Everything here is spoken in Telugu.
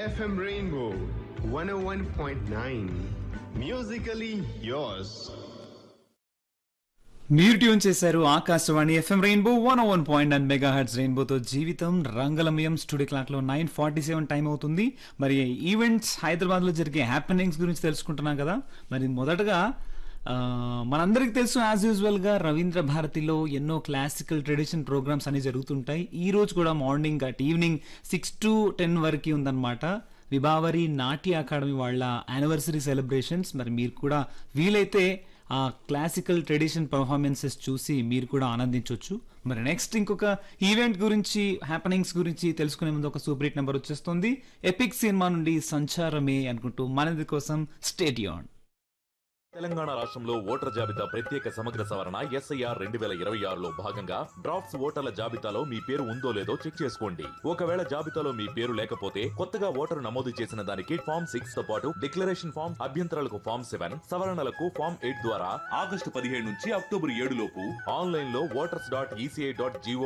FM Rainbow 101.9. Musically yours. మీరు ట్యూన్ చేశారు Akashvani FM rainbow one one point and mega heads రెయిన్బోతో జీవితం రంగలమయం స్టూడియో క్లాక్ లో నైన్ ఫార్టీ సెవెన్ టైం అవుతుంది మరి ఈవెంట్స్ హైదరాబాద్ లో జరిగే హ్యాపెనింగ్స్ గురించి తెలుసుకుంటున్నాం కదా మరి మొదటగా ఆ, మనందరికీ తెలుసు యాజ్ యూజువల్ గా రవీంద్ర భారతిలో ఎన్నో క్లాసికల్ ట్రెడిషన్ ప్రోగ్రామ్స్ అన్ని జరుగుతుంటాయి ఈ రోజు కూడా morning at evening six to ten వరకు ఉందన్నమాట విభావరి నాట్య అకాడమీ వాళ్ళ యానివర్సరీ సెలబ్రేషన్స్ మరి మీరు కూడా వీలైతే ఆ క్లాసికల్ ట్రెడిషన్ పర్ఫార్మెన్సెస్ చూసి మీరు కూడా ఆనందించవచ్చు మరి నెక్స్ట్ ఇంకొక ఈవెంట్ గురించి హ్యాపెనింగ్స్ గురించి తెలుసుకునే ముందు ఒక సూపర్ హిట్ నెంబర్ వచ్చేస్తుంది ఎపిక్ సినిమా నుండి సంచారమే అనుకుంటూ మనది కోసం స్టేడియాన్ తెలంగాణ రాష్ట్రంలో ఓటర్ జాబితా ప్రత్యేక సమగ్ర సవరణ ఎస్ఐఆర్ రెండు వేల ఇరవై ఆరులో భాగంగా డ్రాఫ్ట్స్ ఓటర్ల జాబితాలో మీ పేరు ఉందో లేదో చెక్ చేసుకోండి ఒకవేళ జాబితాలో మీ పేరు లేకపోతే కొత్తగా ఓటరు నమోదు చేసిన దానికి ఫామ్ సిక్స్ తో పాటు డిక్లరేషన్ ఫామ్ అభ్యంతరాలకు ఫామ్ సెవెన్ సవరణలకు ఫామ్ ఎయిట్ ద్వారా ఆగస్టు పదిహేడు నుంచి అక్టోబర్ ఏడు లోపు ఆన్లైన్ లో voters dot ECI dot GO